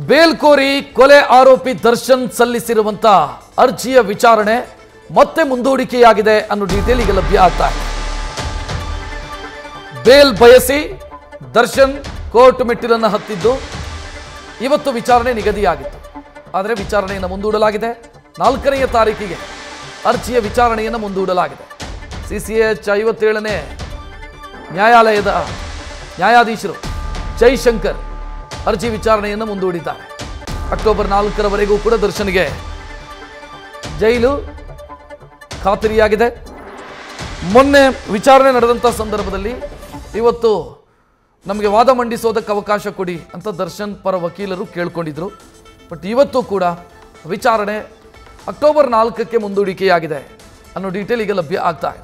ಬೇಲ್ಕೋರಿ ಕೊಲೆ ಆರೋಪಿ ದರ್ಶನ್ ಸಲ್ಲಿಸಿರುವಂತ ಅರ್ಜಿಯ ವಿಚಾರಣೆ ಮತ್ತೆ ಮುಂದೂಡಿಕೆಯಾಗಿದೆ ಅನ್ನೋ ಡೀಟೇಲ್ ಈಗ ಲಭ್ಯ ಆಗ್ತಾ ಇದೆ ಬೇಲ್ ಬಯಸಿ ದರ್ಶನ್ ಕೋರ್ಟ್ ಮೆಟ್ಟಿಲನ್ನು ಹತ್ತಿದ್ದು ಇವತ್ತು ವಿಚಾರಣೆ ನಿಗದಿಯಾಗಿತ್ತು ಆದರೆ ವಿಚಾರಣೆಯನ್ನು ಮುಂದೂಡಲಾಗಿದೆ ನಾಲ್ಕನೆಯ ತಾರೀಕಿಗೆ ಅರ್ಜಿಯ ವಿಚಾರಣೆಯನ್ನು ಮುಂದೂಡಲಾಗಿದೆ ಸಿ ಸಿ ಎಚ್ ಐವತ್ತೇಳನೇ ನ್ಯಾಯಾಲಯದ ನ್ಯಾಯಾಧೀಶರು ಜೈಶಂಕರ್ ಅರ್ಜಿ ವಿಚಾರಣೆಯನ್ನು ಮುಂದೂಡಿದ್ದಾರೆ ಅಕ್ಟೋಬರ್ ನಾಲ್ಕರವರೆಗೂ ಕೂಡ ದರ್ಶನ್ಗೆ ಜೈಲು ಖಾತರಿಯಾಗಿದೆ ಮೊನ್ನೆ ವಿಚಾರಣೆ ನಡೆದಂಥ ಸಂದರ್ಭದಲ್ಲಿ ಇವತ್ತು ನಮಗೆ ವಾದ ಮಂಡಿಸೋದಕ್ಕೆ ಅವಕಾಶ ಕೊಡಿ ಅಂತ ದರ್ಶನ್ ಪರ ವಕೀಲರು ಕೇಳ್ಕೊಂಡಿದ್ರು ಬಟ್ ಇವತ್ತು ಕೂಡ ವಿಚಾರಣೆ ಅಕ್ಟೋಬರ್ ನಾಲ್ಕಕ್ಕೆ ಮುಂದೂಡಿಕೆಯಾಗಿದೆ ಅನ್ನೋ ಡೀಟೇಲ್ ಈಗ ಲಭ್ಯ ಆಗ್ತಾ ಇದೆ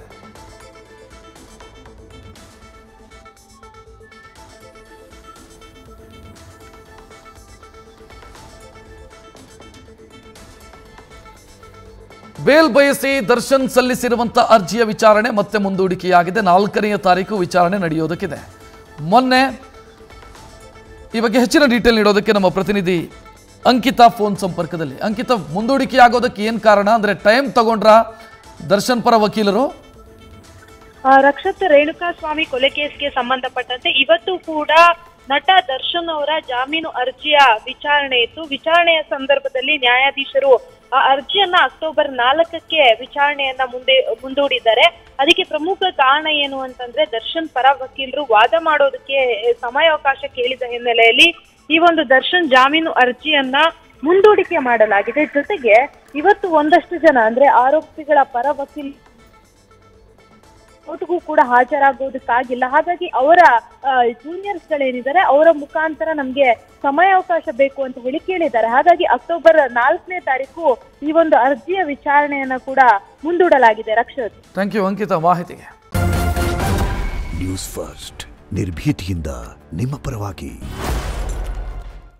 ಬೇಲ್ ಬಯಸಿ ದರ್ಶನ್ ಸಲ್ಲಿಸಿರುವಂಥ ಅರ್ಜಿಯ ವಿಚಾರಣೆ ಮತ್ತೆ ಮುಂದೂಡಿಕೆಯಾಗಿದೆ ನಾಲ್ಕನೆಯ ತಾರೀಕು ವಿಚಾರಣೆ ನಡೆಯೋದಕ್ಕಿದೆ ಮೊನ್ನೆ ಈ ಬಗ್ಗೆ ಹೆಚ್ಚಿನ ಡೀಟೇಲ್ ನೀಡೋದಕ್ಕೆ ನಮ್ಮ ಪ್ರತಿನಿಧಿ ಅಂಕಿತಾ ಫೋನ್ ಸಂಪರ್ಕದಲ್ಲಿ ಅಂಕಿತಾ ಮುಂದೂಡಿಕೆಯಾಗೋದಕ್ಕೆ ಏನು ಕಾರಣ ಅಂದರೆ ಟೈಮ್ ತಗೊಂಡ್ರ ದರ್ಶನ್ ಪರ ವಕೀಲರು ಆ, ರಕ್ಷತ್ ರೇಣುಕಾ ಸ್ವಾಮಿ ಕೊಲೆ ಕೇಸ್ಗೆ ಸಂಬಂಧಪಟ್ಟಂತೆ ಇವತ್ತು ಕೂಡ ನಟ ದರ್ಶನ್ ಅವರ ಜಾಮೀನು ಅರ್ಜಿಯ ವಿಚಾರಣೆ ಇತ್ತು ವಿಚಾರಣೆಯ ಸಂದರ್ಭದಲ್ಲಿ ನ್ಯಾಯಾಧೀಶರು ಆ ಅರ್ಜಿಯನ್ನ ಅಕ್ಟೋಬರ್ ನಾಲ್ಕಕ್ಕೆ ವಿಚಾರಣೆಯನ್ನ ಮುಂದೆ ಮುಂದೂಡಿದ್ದಾರೆ ಅದಕ್ಕೆ ಪ್ರಮುಖ ಕಾರಣ ಏನು ಅಂತಂದ್ರೆ ದರ್ಶನ್ ಪರ ವಕೀಲರು ವಾದ ಮಾಡೋದಕ್ಕೆ ಸಮಯಾವಕಾಶ ಕೇಳಿದ ಹಿನ್ನೆಲೆಯಲ್ಲಿ ಈ ಒಂದು ದರ್ಶನ್ ಜಾಮೀನು ಅರ್ಜಿಯನ್ನ ಮುಂದೂಡಿಕೆ ಮಾಡಲಾಗಿದೆ ಜೊತೆಗೆ ಇವತ್ತು ಒಂದಷ್ಟು ಜನ ಅಂದ್ರೆ ಆರೋಪಿಗಳ ಪರ ವಕೀಲ ಕೋರ್ಟ್ಗೂ ಕೂಡ ಹಾಜರಾಗೋದಕ್ಕಾಗಿಲ್ಲ ಹಾಗಾಗಿ ಅವರ ಜೂನಿಯರ್ಸ್ ಗಳೇನಿದ್ದಾರೆ ಅವರ ಮುಖಾಂತರ ನಮ್ಗೆ ಸಮಯಾವಕಾಶ ಬೇಕು ಅಂತ ಹೇಳಿ ಕೇಳಿದ್ದಾರೆ ಹಾಗಾಗಿ ಅಕ್ಟೋಬರ್ ನಾಲ್ಕನೇ ತಾರೀಕು ಈ ಒಂದು ಅರ್ಜಿಯ ವಿಚಾರಣೆಯನ್ನ ಕೂಡ ಮುಂದೂಡಲಾಗಿದೆ ರಕ್ಷತ್ ಥ್ಯಾಂಕ್ ಯು ಅಂಕಿತಾ ಮಾಹಿತಿಗೆ ನ್ಯೂಸ್ ಫಸ್ಟ್ ನಿರ್ಭೀತಿಯಿಂದ ನಿಮ್ಮ ಪರವಾಗಿ